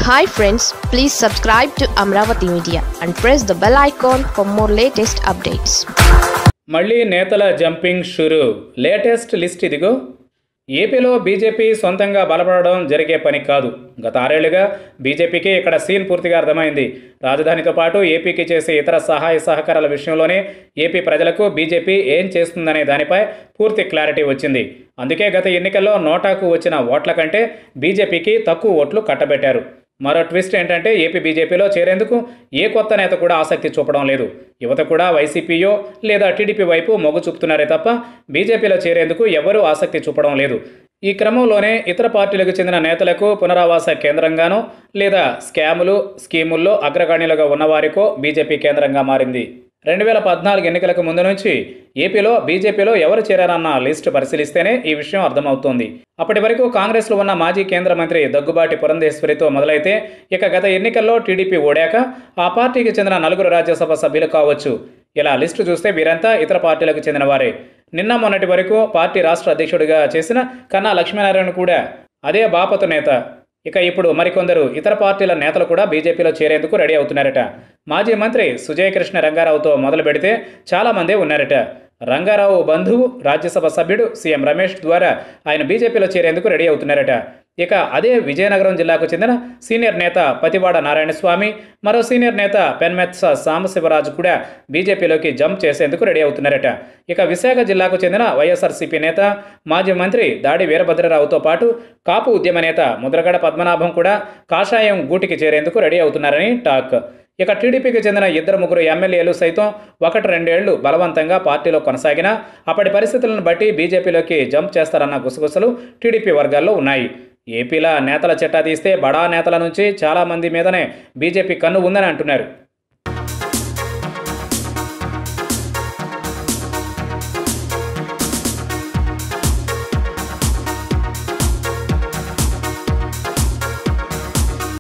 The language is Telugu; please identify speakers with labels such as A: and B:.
A: hi friends please subscribe to Amaravati media and press the bell icon for more latest updates
B: మళ్ళీ నేతల జంపింగ్ షురు లేటెస్ట్ లిస్ట్ ఇదిగో ఏపీలో బీజేపీ సొంతంగా బలపడడం జరిగే పని కాదు గత ఆరేళ్లుగా బీజేపీకి ఇక్కడ సీన్ పూర్తిగా అర్థమైంది రాజధానితో పాటు ఏపీకి చేసే ఇతర సహాయ సహకారాల విషయంలోనే ఏపీ ప్రజలకు బీజేపీ ఏం చేస్తుందనే దానిపై పూర్తి క్లారిటీ వచ్చింది అందుకే గత ఎన్నికల్లో నోటాకు వచ్చిన ఓట్ల కంటే బీజేపీకి తక్కువ ఓట్లు కట్టబెట్టారు మరో ట్విస్ట్ ఏంటంటే ఏపీ బీజేపీలో చేరేందుకు ఏ కొత్త నేత కూడా ఆసక్తి చూపడం లేదు యువత కూడా వైసీపీయో లేదా టీడీపీ వైపు మొగ్గు చూపుతున్నారే తప్ప బీజేపీలో చేరేందుకు ఎవరూ ఆసక్తి చూపడం లేదు ఈ క్రమంలోనే ఇతర పార్టీలకు చెందిన నేతలకు పునరావాస కేంద్రంగానో లేదా స్కాములు స్కీముల్లో అగ్రగణ్యులుగా ఉన్నవారికో బీజేపీ కేంద్రంగా మారింది రెండు వేల పద్నాలుగు ఎన్నికలకు ముందు నుంచి ఏపీలో బీజేపీలో ఎవరు చేరారన్న లిస్టు పరిశీలిస్తేనే ఈ విషయం అర్థమవుతోంది అప్పటి వరకు కాంగ్రెస్లో ఉన్న మాజీ కేంద్ర మంత్రి దగ్గుబాటి పురంధేశ్వరితో మొదలైతే ఇక గత ఎన్నికల్లో టీడీపీ ఓడాక ఆ పార్టీకి చెందిన నలుగురు రాజ్యసభ సభ్యులు కావచ్చు ఇలా లిస్టు చూస్తే వీరంతా ఇతర పార్టీలకు చెందిన వారే నిన్న మొన్నటి వరకు పార్టీ రాష్ట్ర అధ్యక్షుడిగా చేసిన కన్నా లక్ష్మీనారాయణ కూడా అదే బాపతు నేత ఇక ఇప్పుడు మరికొందరు ఇతర పార్టీల నేతలు కూడా బీజేపీలో చేరేందుకు రెడీ అవుతున్నారట మాజీ మంత్రి సుజయ్ కృష్ణ రంగారావుతో మొదలు పెడితే చాలామందే ఉన్నారట రంగారావు బంధువు రాజ్యసభ సభ్యుడు సీఎం రమేష్ ద్వారా ఆయన బీజేపీలో చేరేందుకు రెడీ అవుతున్నారట ఇక అదే విజయనగరం జిల్లాకు చెందిన సీనియర్ నేత పతివాడ నారాయణస్వామి మరో సీనియర్ నేత పెన్మెత్స సాంబశివరాజు కూడా బీజేపీలోకి జంప్ చేసేందుకు రెడీ అవుతున్నారట ఇక విశాఖ జిల్లాకు చెందిన వైఎస్ఆర్సీపీ నేత మాజీ మంత్రి దాడి వీరభద్రరావుతో పాటు కాపు ఉద్యమ నేత ముద్రగడ పద్మనాభం కూడా కాషాయం గూటికి చేరేందుకు రెడీ అవుతున్నారని టాక్ ఇక టీడీపీకి చెందిన ఇద్దరు ముగ్గురు ఎమ్మెల్యేలు సైతం ఒకటి రెండేళ్లు బలవంతంగా పార్టీలో కొనసాగినా అప్పటి పరిస్థితులను బట్టి బీజేపీలోకి జంప్ చేస్తారన్న గుసగుసలు టీడీపీ వర్గాల్లో ఉన్నాయి ఏపీలో నేతల చిట్టా తీస్తే బడా నేతల నుంచి చాలామంది మీదనే బీజేపీ కన్ను ఉందని అంటున్నారు